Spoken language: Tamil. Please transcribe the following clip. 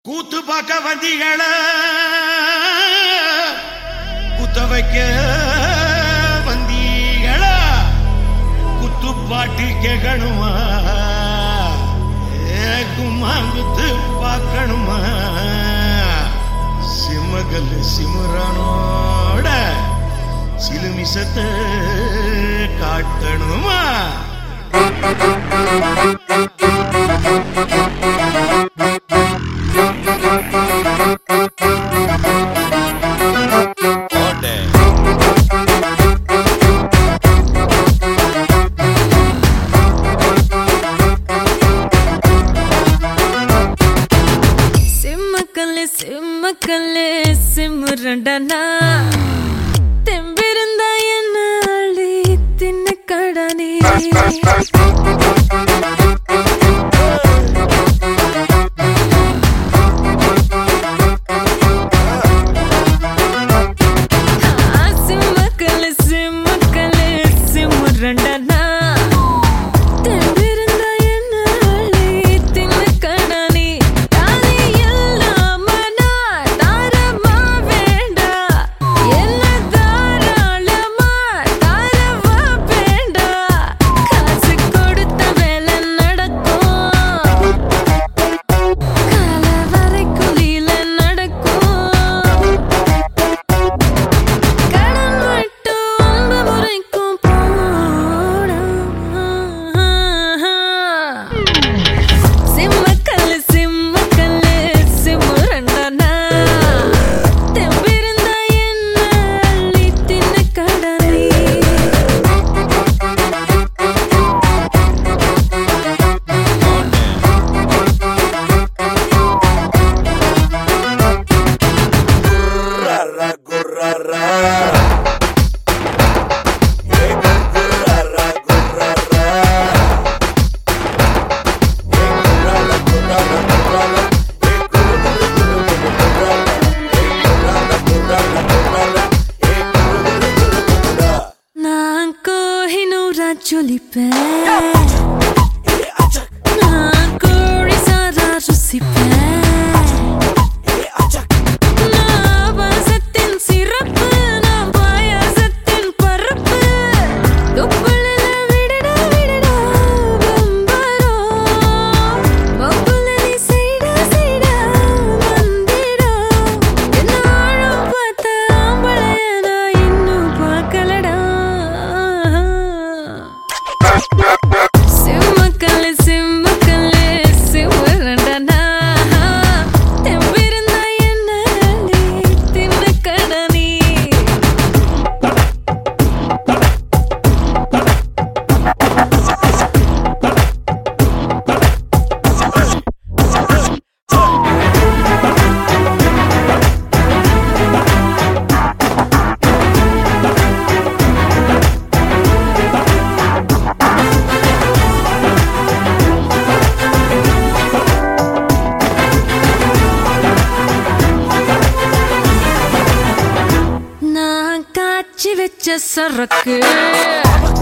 கூத்து பார்க்க வந்தீங்கள குத்த வைக்க வந்தீங்களா குத்து பாட்டு கேட்கணுமா ஏ கும்மாங்குத்து பார்க்கணுமா சிம்மகல் சிமுறானோட சிலுமிசத்தை காட்டணுமா சிம்மக்கல்லு சிம்மக்கல்லு சிம்முரண்டனா தெம்பிருந்தா என்ன அள்ளி தின்ன கடனே சிம்மக்கல்லு சிம்மக்கல்லு சிம்முரண்டனா தெம்பிருந்தா என்ன அள்ளி தின்ன கடனே தானே இல்லாம நான் தாரமா வேண்டா என்ன தாராளமா தாரவா வேண்டா காசு கொடுத்த வேலை நடக்கும் கால வரைக்குழியில நடக்கும் கடன் மட்டும் அன்பு முறைக்கும் போடா சிம்மக்கல்லு சிம்மக்கல்லு சிம்முரண்டனா தெம்பிருந்தா என்ன அள்ளி தின்ன கடனே நான் கோஹினூரா ஜொலிப்பேன் நான் கோழி சாரா ருசிப்பேன் நான் வாசத்தின் சிறப்பு நான் பாயாசத்தின் பரப்பு தொப்புளில விடடா விடடா பம்பரோ பப்புல நீ செய்டா செய்டா வந்திடா என்ன ஆழம் பார்த்த ஆம்பளைய நான் இன்னும் பார்க்கலடா சிம்மக்கல்லு சிம்மக்கல்லு சிம்மரண்டனா தெம்பிருந்தா என்ன அள்ளி தின்ன கடனே நான் காய்ச்சி வச்ச சரக்கு